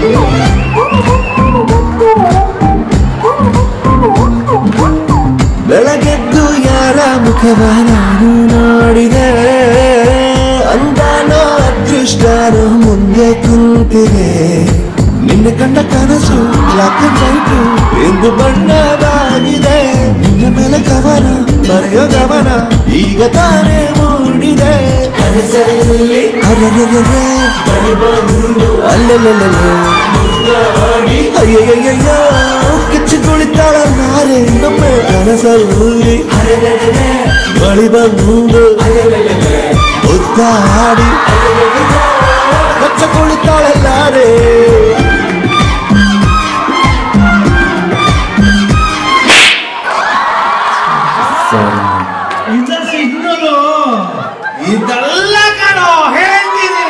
ಬೆಳಗೆದ್ದು ಯಾರ ಮುಖವ ನಾನು ನೋಡಿದೆ ಅಂದಾನೋ ಅದೃಷ್ಟನೋ ಮುಂದೆ ಕುಂತಿದೆ ನಿನ್ನ ಕಂಡ ಕನಸು ಬ್ಲಾಕ್ ಅಂಡ್ ವೈಟು ಎಂದು ಬಣ್ಣವಾಗಿದೆ ನಿನ್ನ ಮೇಲೆ ಕವನ ಬರೆಯೋ ಗಮನ ಈಗ ತಾನೇ ಮೂಡಿದೆ ಅರೆರೆರೆರೆ, ಅಲ್ಲೆಲ್ಲೆಲ್ಲೆಲ್ಲೆ. ಅಯ್ಯಯ್ಯಯ್ಯೋ ಕಿಚ್ಚು ಕುಳಿತಾಳಲ್ಲಾರೆ ನಮ್ಮ ಕನಸಲ್ಲಿ ಬಳಿ ಬಂದು ಉದ್ದಾಡಿ ಕಚ್ಚ ಕುಳಿತಾಳಲ್ಲಾರೆ ಇದ ಸಿಗ್ನಲು ಇದೆಲ್ಲ ಕಣೋ ಹೇಳ್ತೀನಿ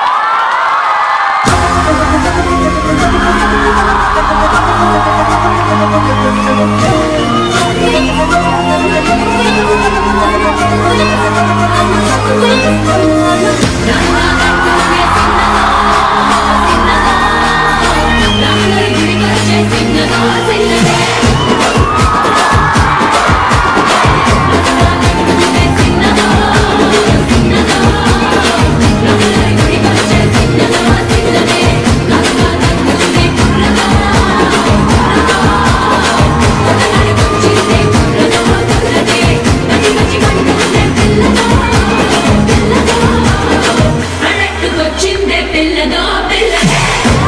అన్నట్టుకొచ్చిందే పిల్లదో పిల్లదే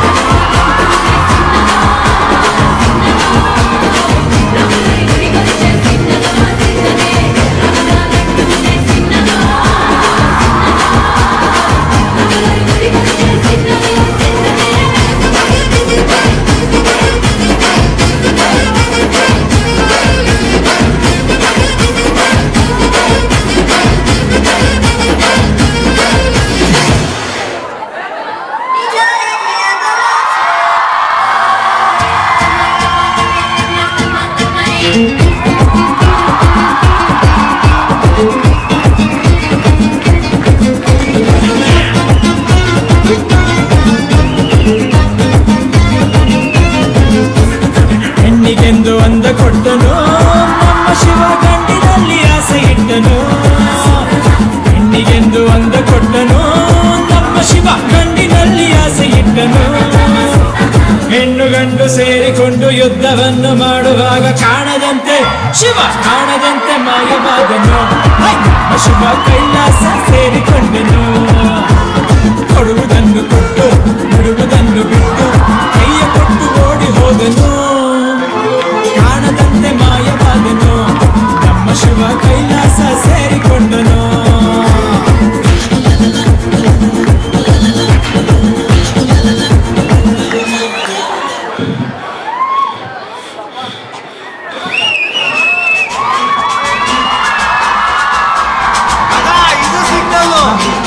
ಹೆಣ್ಣಿಗೆಂದು ಅಂದ ಕೊಟ್ಟನು ನಮ್ಮ ಶಿವ ಗಂಡಿನಲ್ಲಿ ಆಸೆ ಇಟ್ಟನು ಹೆಣ್ಣಿಗೆಂದು ಅಂದ ಕೊಟ್ಟನು ನಮ್ಮ ಶಿವ ಗಂಡಿನಲ್ಲಿ ಆಸೆ ಇಟ್ಟನು ಹೆಣ್ಣು ಗಂಡು ಸೇರಿಕೊಂಡು ಯುದ್ಧವನ್ನು ಮಾಡುವಾಗ ಕಾಣದಂತೆ ಶಿವ ಕಾಣದಂತೆ ಮಾಯವಾದನು ಹೈ! ನಮ್ಮ ಶಿವ ಕೈಲಾಸ ಸೇರಿಕೊಂಡನು ಕೊಡುವುದನ್ನು ಕೊಟ್ಟು ಬಿಡುವುದನ್ನು ಬಿಟ್ಟು ಕೈಯ ಕೊಟ್ಟು ಓಡಿ ಹೋದನು ಕಾಣದಂತೆ ಮಾಯವಾದನು ನಮ್ಮ ಶಿವ ಕೈಲಾಸ ಸೇರಿಕೊಂಡನು ಅದ ಇದು ಸಿಗ್ನಲು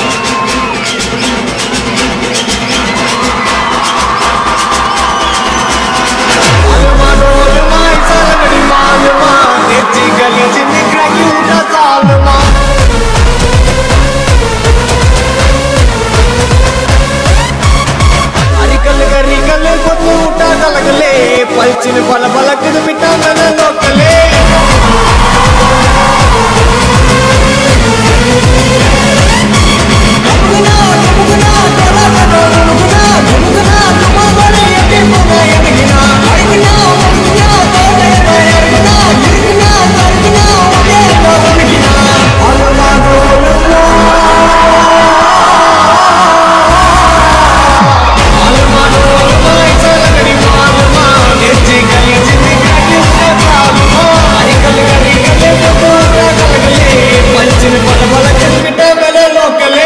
పల్చిన బల బలకదు మిటాన లోకలే లోకలే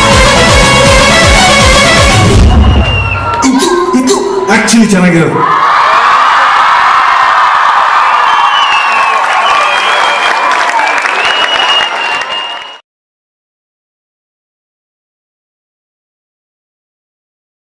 ಆಕ್ಚುಲಿ ಚೆನ್ನಾಗಿರೋದು